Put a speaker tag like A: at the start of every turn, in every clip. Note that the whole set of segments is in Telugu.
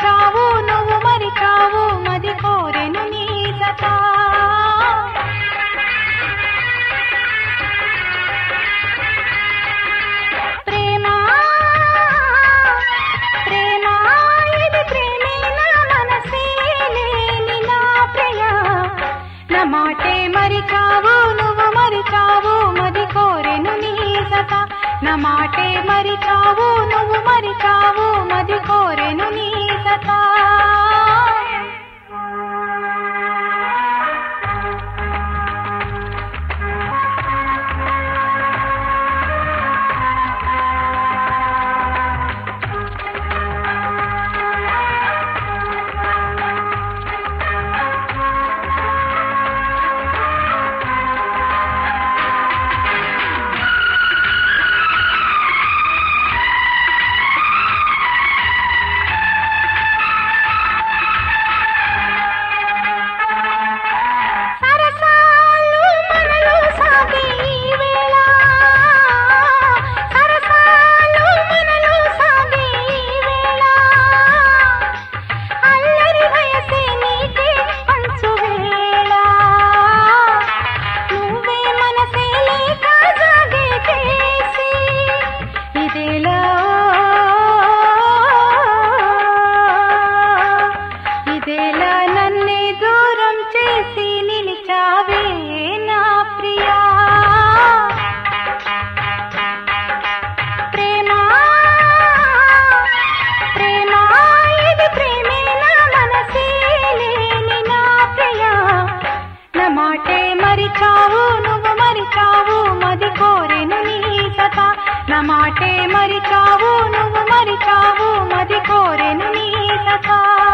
A: మరిచావు నువ్వు మరిచావు మది కోరెను నీ జత ప్రేమ ప్రేమ ఇది ప్రేమే నా మనసే లేని నా ప్రియ నా మాటే మరిచావు నువ్వు మరిచావు మది కోరెను నీ సత నా మాటే మరిచావు నువ్వు మరిచావు మది కోరెను నీ సత సరసాలు మనలో సాగే ఈ వేళ సరసాలు మనలో సాగే ఈ వేళ అల్లరి వయసే నీకే పంచు వేళ నువ్వే మనసే లేక సాగే చేసి ఇదేలా ఇదేలా నన్నే దూరం చేసి నిలిచావే నా ప్రియా ప్రేమ ప్రేమ ఇది ప్రేమే నా మనసే లేని నా ప్రియా నా మాటే మరిచావు నువ్వు మరిచావు మది కోరెను నీ సత నా మాటే మరిచావు నువ్వు మరిచావు మది కోరెను నీ సత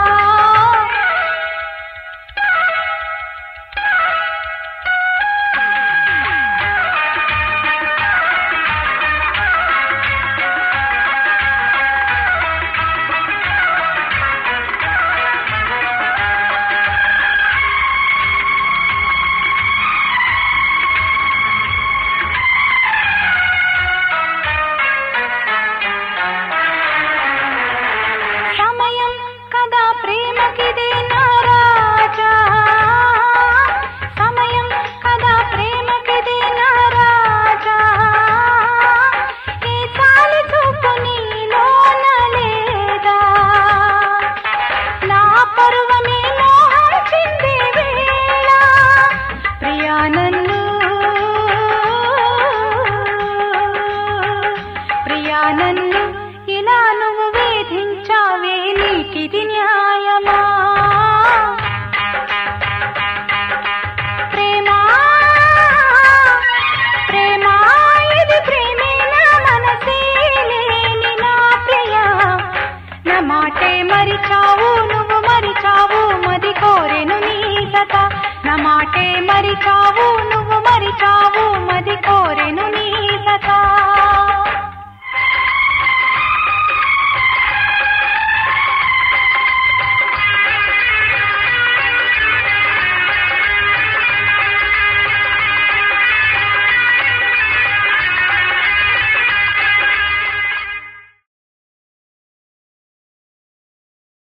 A: సమయం కదా ప్రేమకిదే నా రాజా సమయం కదా ప్రేమకిదే నా రాజా ఈ చాలి చూపు నీలోన లేదా నా పరువమే మోహం చిందే వేళ ప్రియా నన్ను ప్రియా నన్ను ఇలా నువ్వు వేధించావే నీకిది న్యాయమా